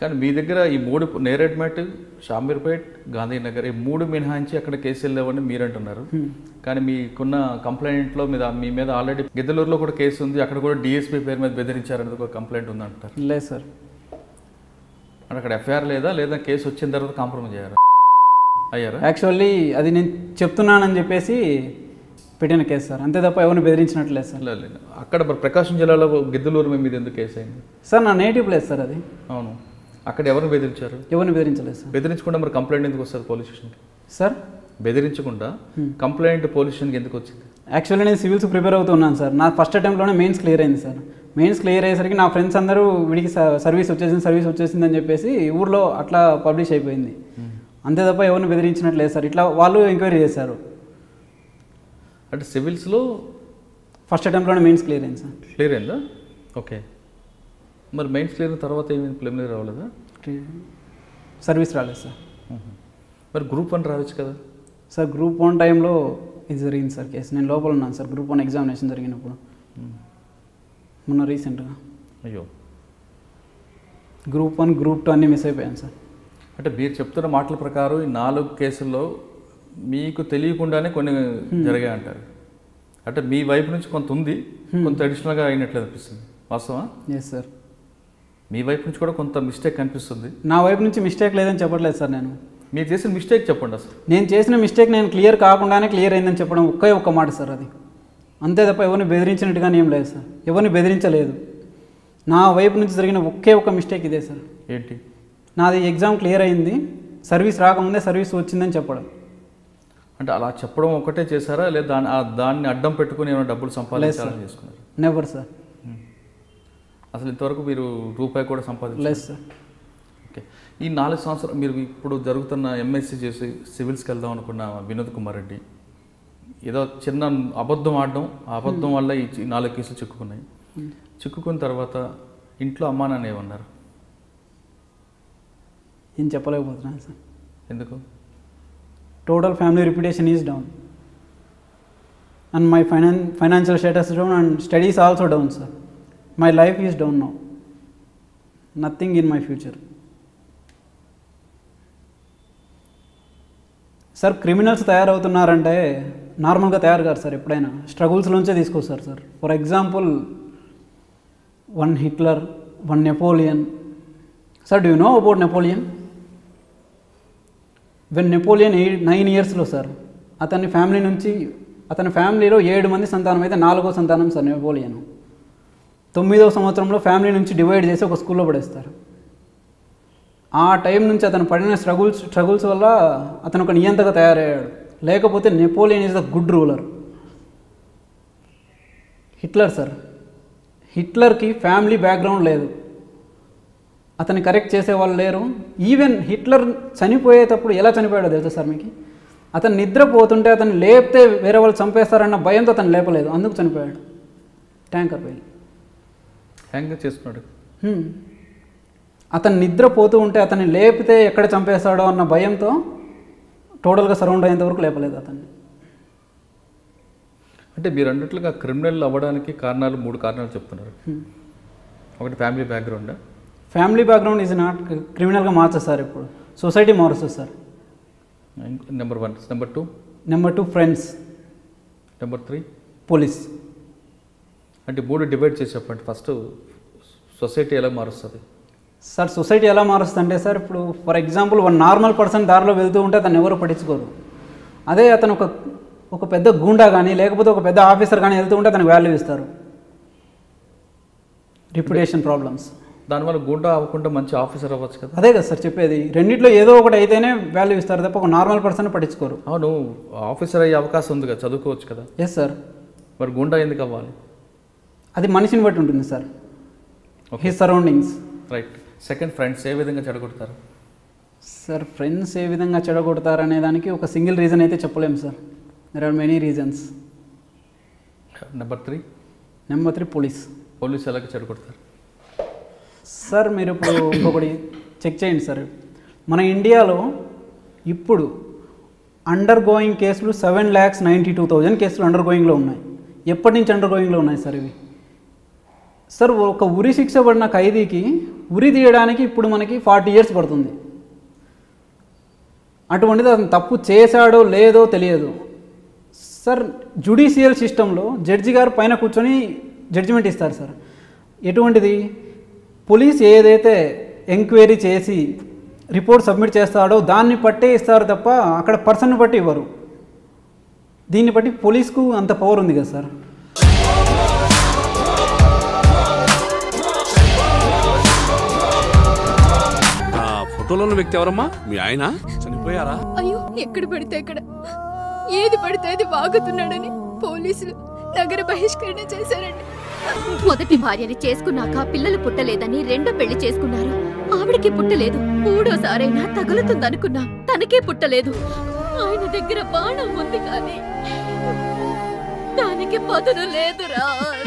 కానీ మీ దగ్గర ఈ మూడు నేరేడ్మెట్ షామీర్పేట్ గాంధీనగర్ ఈ మూడు మినహాయించి అక్కడ కేసులు లేవని మీరు అంటున్నారు కానీ మీకున్న కంప్లైంట్లో మీద మీ మీద ఆల్రెడీ గిద్దలూరులో కూడా కేసు ఉంది అక్కడ కూడా డిఎస్పీ పేరు మీద బెదిరించారనేది ఒక కంప్లైంట్ ఉంది అంటారు లేదు సార్ అంటే అక్కడ ఎఫ్ఐఆర్ లేదా లేదా కేసు వచ్చిన తర్వాత కాంప్రమైజ్ అయ్యారా అయ్యారా యాక్చువల్లీ అది నేను చెప్తున్నానని చెప్పేసి పెట్టిన కేసు సార్ అంతే తప్ప ఎవరిని బెదిరించినట్లేదు సార్ లేదు, లేదు. అక్కడ మరి ప్రకాశం జిల్లాలో గిద్దలూరు మీద ఎందుకు కేసు అయింది సార్ నా నేటివ్ ప్లేస్ సార్ అది అవును అక్కడ ఎవరిని బెదిరించారు ఎవరిని బెదిరించలేదు సార్ బెదిరించకుండా మరి కంప్లైంట్ ఎందుకు వస్తుంది పోలీస్ స్టేషన్కి సార్ బెదిరించకుండా కంప్లైంట్ పోలీస్ స్టేషన్కి ఎందుకు వచ్చింది యాక్చువల్లీ నేను సివిల్స్ ప్రిపేర్ అవుతున్నాను సార్ నా ఫస్ట్ అటెంప్ట్లోనే మెయిన్స్ క్లియర్ అయింది సార్ మెయిన్స్ క్లియర్ అయ్యేసరికి నా ఫ్రెండ్స్ అందరూ వీడికి స- సర్వీస్ వచ్చేసింది సర్వీస్ వచ్చేసింది అని చెప్పేసి ఊర్లో అట్లా పబ్లిష్ అయిపోయింది అంతే తప్ప ఎవరిని బెదిరించినట్లేదు సార్ ఇట్లా వాళ్ళు ఎంక్వైరీ చేశారు అంటే సివిల్స్లో ఫస్ట్ అటెంప్ట్లోనే మెయిన్స్ క్లియర్ అయింది సార్ క్లియర్ అయిందా ఓకే మరి మెయిన్స్ క్లియర్ అయిన తర్వాత ఏమైంది ప్రిలిమినరీ రావలేదా సర్వీస్ రాలేదు సార్ మరి గ్రూప్ వన్ రావచ్చు కదా సార్ గ్రూప్ వన్ టైంలో ఇది జరిగింది సార్ కేసు నేను లోపల ఉన్నాను సార్ గ్రూప్ వన్ ఎగ్జామినేషన్ జరిగినప్పుడు మొన్న రీసెంట్గా అయ్యో గ్రూప్ వన్ గ్రూప్ టూ అన్నీ మిస్ అయిపోయాను సార్ అంటే మీరు చెప్తున్న మాటల ప్రకారం ఈ నాలుగు కేసుల్లో మీకు తెలియకుండానే కొన్ని జరిగాయి అంటారు అంటే మీ వైపు నుంచి కొంత ఉంది కొంత అడిషనల్గా అయినట్లు అనిపిస్తుంది వాస్తవా ఎస్ సార్ మీ వైపు నుంచి కూడా కొంత మిస్టేక్ కనిపిస్తుంది నా వైపు నుంచి మిస్టేక్ లేదని చెప్పట్లేదు సార్ నేను మీరు చేసిన మిస్టేక్ చెప్పండి అసలు నేను చేసిన మిస్టేక్ నేను క్లియర్ కాకుండానే క్లియర్ అయిందని చెప్పడం ఒకే ఒక్క మాట సార్ అది అంతే తప్ప ఎవరిని బెదిరించినట్టుగానే ఏం లేదు సార్ ఎవరిని బెదిరించలేదు నా వైపు నుంచి జరిగిన ఒకే ఒక్క మిస్టేక్ ఇదే సార్ ఏంటి నాది ఎగ్జామ్ క్లియర్ అయింది సర్వీస్ రాకముందే సర్వీస్ వచ్చిందని చెప్పడం అంటే అలా చెప్పడం ఒకటే చేశారా లేదా దాన్ని ఆ దాన్ని అడ్డం పెట్టుకుని ఏమైనా డబ్బులు సంపాదించాలని చేసుకున్నారు నెవర్ సార్ అసలు ఇంతవరకు మీరు రూపాయి కూడా సంపాదించారు లేదు సార్ ఓకే ఈ నాలుగు సంవత్సరాలు మీరు ఇప్పుడు జరుగుతున్న ఎంఎస్సీ చేసి సివిల్స్కి వెళ్దాం అనుకున్న వినోద్ కుమార్ రెడ్డి ఏదో చిన్న అబద్ధం ఆడడం ఆ అబద్ధం వల్ల ఈ చి- నాలుగు కేసులు చిక్కుకున్నాయి చిక్కుకున్న తర్వాత ఇంట్లో అమ్మా నాన్న ఏమన్నారు ఏం చెప్పలేకపోతున్నాను సార్ ఎందుకు total family reputation is down and my finan financial status down and studies also down sir my life is down now nothing in my future sir criminals తయారవుతున్నారంటే నార్మల్గా తయారు కాదు సార్ ఎప్పుడైనా స్ట్రగుల్స్లోంచే తీసుకొస్తారు sir for example one Hitler one Napoleon sir do you know about Napoleon when Napoleon eight nine ఇయర్స్లో sir అతని family నుంచి అతని ఫ్యామిలీలో ఏడు మంది సంతానం అయితే నాలుగో సంతానం సార్ నెపోలియన్ తొమ్మిదవ సంవత్సరంలో ఫ్యామిలీ నుంచి డివైడ్ చేసి ఒక స్కూల్లో పడేస్తారు ఆ టైం నుంచి అతను పడిన స్ట్రగుల్స్ స్ట్రగుల్స్ వల్ల అతను ఒక నియంతగా తయారయ్యాడు లేకపోతే Napoleon is the good ruler Hitler sir హిట్లర్కి ఫ్యామిలీ బ్యాక్గ్రౌండ్ లేదు అతన్ని కరెక్ట్ చేసే వాళ్ళు లేరు ఈవెన్ హిట్లర్ చనిపోయేటప్పుడు ఎలా చనిపోయాడో తెలుసా సార్ మీకు అతను నిద్రపోతుంటే అతను లేపితే వేరే వాళ్ళు చంపేస్తారన్న భయంతో అతను లేపలేదు అందుకు చనిపోయాడు ట్యాంకర్ పైన హ్యాంగ్ చేసుకున్నాడు హ్మ్. అతను నిద్రపోతూ ఉంటే అతన్ని లేపితే ఎక్కడ చంపేస్తాడో అన్న భయంతో టోటల్గా సరౌండ్ అయ్యేంత వరకు లేపలేదు అతన్ని అంటే మీరు అన్నట్లుగా క్రిమినల్ అవ్వడానికి కారణాలు మూడు కారణాలు చెప్తున్నారు హ్మ్. ఒకటి family background family background is not క్రిమినల్గా మార్చదు సార్ ఇప్పుడు సొసైటీ మారుస్తుంది sir number one number two number two friends number three police అంటే మూడు డివైడ్ చేసి చెప్పండి ఫస్ట్ సొసైటీ ఎలా మారుస్తుంది సార్ సొసైటీ ఎలా మారుస్తుంది అంటే సార్ ఇప్పుడు for example one normal person దారిలో వెళ్తూ ఉంటే అతను ఎవరు పట్టించుకోరు అదే అతను ఒక ఒక పెద్ద గూండా కానీ లేకపోతే ఒక పెద్ద ఆఫీసర్ కానీ వెళ్తూ ఉంటే అతనికి వాల్యూ ఇస్తారు రిప్యుటేషన్ ప్రాబ్లమ్స్ దానివల్ల గుండా అవ్వకుండా మంచి ఆఫీసర్ అవ్వచ్చు కదా అదే కదా సార్ చెప్పేది రెండిట్లో ఏదో ఒకటి అయితేనే వాల్యూ ఇస్తారు తప్ప ఒక నార్మల్ పర్సన్ పట్టించుకోరు అవును ఆఫీసర్ అయ్యే అవకాశం ఉంది కదా చదువుకోవచ్చు కదా ఎస్ సార్ మరి గుండా ఎందుకు అవ్వాలి అది మనిషిని బట్టి ఉంటుంది sir okay his surroundings right second friends ఏ విధంగా చెడగొడతారు సార్ ఫ్రెండ్స్ ఏ విధంగా చెడగొడతారనే దానికి ఒక సింగిల్ రీజన్ అయితే చెప్పలేము sir there are many reasons number three number three police police ఎలాగ చెడగొడతారు సార్ మీరు ఇప్పుడు ఇంకొకటి చెక్ చేయండి సార్ మన ఇండియాలో ఇప్పుడు అండర్ గోయింగ్ కేసులు seven lakhs ninety two thousand కేసులు అండర్ గోయింగ్లో ఉన్నాయి ఎప్పటి నుంచి అండర్ గోయింగ్లో ఉన్నాయి సార్ ఇవి సార్ ఒక ఉరి శిక్ష పడిన ఖైదీకి ఉరి తీయడానికి ఇప్పుడు మనకి ఫార్టీ ఇయర్స్ పడుతుంది అటువంటిది అతను తప్పు చేశాడో లేదో తెలియదు సార్ జుడిషియల్ సిస్టంలో జడ్జి గారు పైన కూర్చొని జడ్జిమెంట్ ఇస్తారు సార్ ఎటువంటిది పోలీస్ ఏదైతే ఎంక్వైరీ చేసి రిపోర్ట్ సబ్మిట్ చేస్తాడో దాన్ని బట్టే ఇస్తారు తప్ప అక్కడ పర్సన్ బట్టి ఇవ్వరు దీన్ని బట్టి పోలీస్కు అంత పవర్ ఉంది కదా సార్ ఆ ఫోటోలో ఉన్న వ్యక్తి ఎవరమ్మా మీ ఆయన చనిపోయారా అయ్యో ఎక్కడ పడితే అక్కడ ఏది పడితే అది వాగుతున్నాడని పోలీసులు నగర బహిష్కరణ చేశారండి మొదటి భార్యని చేసుకున్నాక పిల్లలు పుట్టలేదని రెండో పెళ్లి చేసుకున్నారు ఆవిడకి పుట్టలేదు మూడోసారైనా తగులుతుందనుకున్నా తనకే పుట్టలేదు ఆయన దగ్గర బాణం ఉంది కానీ దానికి పదును లేదురా